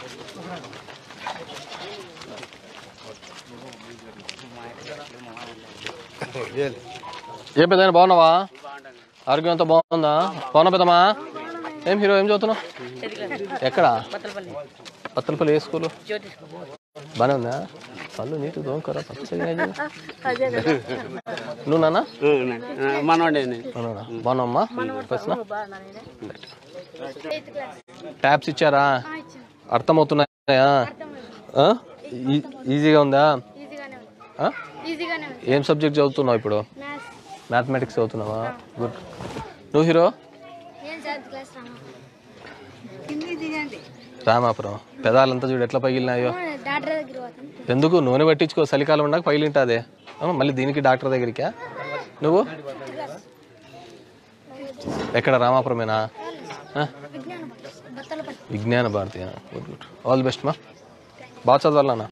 ఏం పెద్దయినా బాగున్నావా ఆరోగ్యం అంతా బాగుందా బాగున్నా పెద్దమ్మా ఏం హీరో ఏం చదువుతున్నావు ఎక్కడ పత్తలపల్లి ఏ స్కూలు బాగానే ఉందా పళ్ళు నీటి దోమకరా పచ్చగా నువ్వు నాన్న మనవాడే అవునా బాగున్నావమ్మా ప్రశ్న ట్యాబ్స్ ఇచ్చారా అర్థమవుతున్నాయా ఆ? ఈ- ఈజీగా ఉందా ఈజీగానే ఉంది ఆ? ఈజీగానే ఉంది ఏం సబ్జెక్ట్ చదువుతున్నావు ఇప్పుడు మ్యాథ్స్ మ్యాథమెటిక్స్ చదువుతున్నావా గుడ్ నువ్వు హీరో నేను సెవెంత్ క్లాస్ రామా రామాపురం పెదాలంతా చూడు ఎట్లా పగిలినాయో డాక్టర్ దగ్గర పోతాం ఎందుకు నూనె పట్టించుకో చలికాలం ఉండక పగిలింటాదే ఆ, మళ్ళీ దీనికి డాక్టర్ దగ్గరికా నువ్వు ఎక్కడ రామాపురమేనా ఆ? Vignana Bathalapalli Vignana Bharathi good good all the best మా బాగా చదవాలన్నా